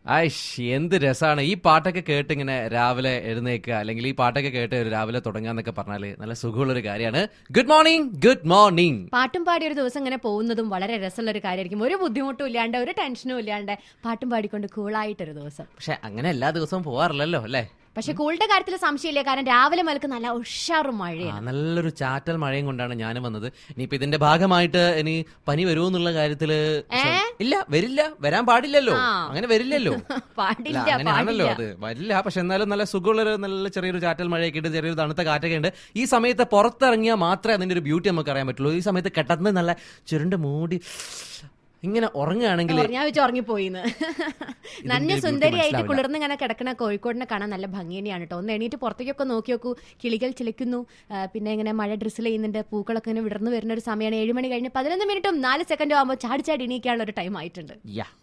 ഐഷ് എന്ത് രസമാണ് ഈ പാട്ടൊക്കെ കേട്ട് ഇങ്ങനെ രാവിലെ എഴുന്നേക്കുക അല്ലെങ്കിൽ ഈ പാട്ടൊക്കെ കേട്ട് ഒരു രാവിലെ തുടങ്ങാന്നൊക്കെ പറഞ്ഞാല് നല്ല സുഖമുള്ള ഒരു കാര്യമാണ് ഗുഡ് മോർണിംഗ് ഗുഡ് മോർണിംഗ് പാട്ടും പാടി ഒരു ദിവസം ഇങ്ങനെ പോകുന്നതും വളരെ രസമുള്ള ഒരു കാര്യമായിരിക്കും ഒരു ബുദ്ധിമുട്ടും ഇല്ലാണ്ട് ഒരു ടെൻഷനും ഇല്ലാണ്ട് പാട്ടും പാടിക്കൊണ്ട് കൂളായിട്ടൊരു ദിവസം പക്ഷെ അങ്ങനെ എല്ലാ ദിവസവും പോവാറില്ലല്ലോ അല്ലേ പക്ഷെ കൂളുടെ കാര്യത്തിൽ സംശയമില്ല കാരണം രാവിലെ മുതൽക്ക് നല്ല ഉഷാറും ആ, മഴയാണ് നല്ലൊരു ചാറ്റൽ മഴയും കൊണ്ടാണ് ഞാനും വന്നത് ഇനിയിപ്പോ ഇതിന്റെ ഭാഗമായിട്ട് ഇനി പനി വരുമോ എന്നുള്ള കാര്യത്തില് ഇല്ല വരില്ല വരാൻ പാടില്ലല്ലോ ആ. അങ്ങനെ വരില്ലല്ലോ പാടില്ല അല്ല, അങ്ങനെയാണല്ലോ പാടില്ല അത് വരില്ല പക്ഷെ എന്നാലും നല്ല സുഖമുള്ളൊരു നല്ല ചെറിയൊരു ചാറ്റൽ മഴയൊക്കെ ഉണ്ട് ചെറിയൊരു തണുത്ത കാറ്റൊക്കെ ഉണ്ട് ഈ സമയത്ത് പുറത്തിറങ്ങിയാൽ മാത്രമേ അതിന്റെ ഒരു ബ്യൂട്ടി നമുക്ക് അറിയാൻ പറ്റുള്ളൂ ഈ സമയത്ത് കിടന്ന് നല്ല ചുരുണ്ട് മൂടി ഇങ്ങനെ ഉറങ്ങുകയാണെങ്കിൽ ഞാൻ വെച്ച് ഉറങ്ങിപ്പോയിന്ന് നന്ന beauty സുന്ദരിയായിട്ട് മനസ്സിലാവില്ല. കുളിർന്ന് ഇങ്ങനെ കിടക്കണ കോഴിക്കോടിനെ കാണാൻ നല്ല ഭംഗി തന്നെയാണ് കേട്ടോ ഒന്ന് എണീറ്റ് പുറത്തേക്കൊക്കെ നോക്കി നോക്കൂ കിളികൾ ചിലയ്ക്കുന്നു ആ, പിന്നെ ഇങ്ങനെ മഴ ഡ്രിസ്സിൽ ചെയ്യുന്നുണ്ട് പൂക്കളൊക്കെ ഇങ്ങനെ വിടർന്നു വരുന്ന ഒരു സമയമാണ് ഏഴ് മണി കഴിഞ്ഞ് പതിനൊന്ന് മിനിറ്റും നാല് സെക്കൻഡും ആകുമ്പോൾ ചാടി ചാടി എണീക്കാനുള്ള ഒരു ടൈം ആയിട്ടുണ്ട് യാ